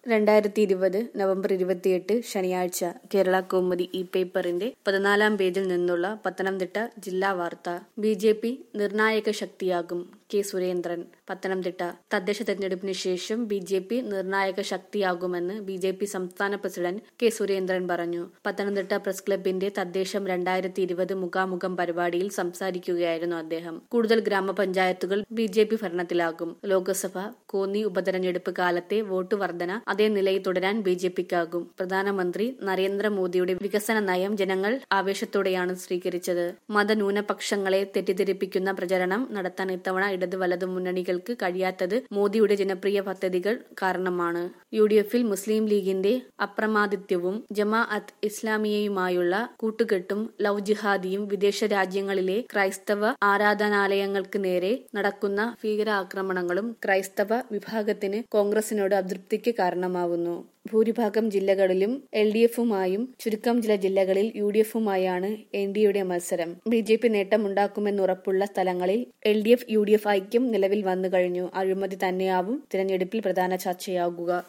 രണ്ടായിരത്തി ഇരുപത് നവംബർ ഇരുപത്തിയെട്ട് ശനിയാഴ്ച കേരള കൗമുദി ഈ പേപ്പറിന്റെ പതിനാലാം പേജിൽ നിന്നുള്ള പത്തനംതിട്ട ജില്ലാ വാർത്ത ബി ജെ പി നിർണായക ശക്തിയാകും കെ സുരേന്ദ്രൻ പത്തനംതിട്ട തദ്ദേശ തെരഞ്ഞെടുപ്പിന് ശേഷം ബി ജെ പി നിർണായക ശക്തിയാകുമെന്ന് ബി ജെ പി സംസ്ഥാന പ്രസിഡന്റ് കെ സുരേന്ദ്രൻ പറഞ്ഞു പത്തനംതിട്ട പ്രസ് ക്ലബിന്റെ തദ്ദേശം രണ്ടായിരത്തി ഇരുപത് മുഖാമുഖം പരിപാടിയിൽ സംസാരിക്കുകയായിരുന്നു അദ്ദേഹം കൂടുതൽ ഗ്രാമപഞ്ചായത്തുകൾ ബി ജെ പി ഭരണത്തിലാകും ലോക്സഭ കോന്നി ഉപതെരഞ്ഞെടുപ്പ് കാലത്തെ വോട്ട് വർധന അതേ നിലയിൽ തുടരാൻ ബി ജെ പിക്കാകും പ്രധാനമന്ത്രി നരേന്ദ്രമോദിയുടെ വികസന നയം ജനങ്ങൾ ആവേശത്തോടെയാണ് സ്വീകരിച്ചത് മതന്യൂനപക്ഷങ്ങളെ തെറ്റിദ്ധരിപ്പിക്കുന്ന പ്രചരണം നടത്താൻ ഇത്തവണ ഇടത് വലതു മുന്നണികൾക്ക് കഴിയാത്തത് മോദിയുടെ ജനപ്രിയ പദ്ധതികൾ കാരണമാണ് യു ഡി എഫിൽ മുസ്ലിം ലീഗിന്റെ അപ്രമാദിത്യവും ജമാ അത്ത് ഇസ്ലാമിയയുമായുള്ള കൂട്ടുകെട്ടും ലവ് ജിഹാദിയും വിദേശ രാജ്യങ്ങളിലെ ക്രൈസ്തവ ആരാധനാലയങ്ങൾക്ക് നേരെ നടക്കുന്ന ഭീകരാക്രമണങ്ങളും ക്രൈസ്തവ വിഭാഗത്തിന് കോൺഗ്രസിനോട് അതൃപ്തിക്ക് കാരണമാവുന്നു ഭൂരിഭാഗം ജില്ലകളിലും എൽ ഡി എഫുമായും ചുരുക്കം ചില ജില്ലകളിൽ യു ഡി എഫുമായാണ് എൻ ഡി എയുടെ മത്സരം ബി ജെ പി നേട്ടമുണ്ടാക്കുമെന്നുറപ്പുള്ള സ്ഥലങ്ങളിൽ L D F U D F ഐക്യം നിലവിൽ വന്നു കഴിഞ്ഞു അഴിമതി തന്നെയാവും തിരഞ്ഞെടുപ്പിൽ പ്രധാന ചർച്ചയാകുക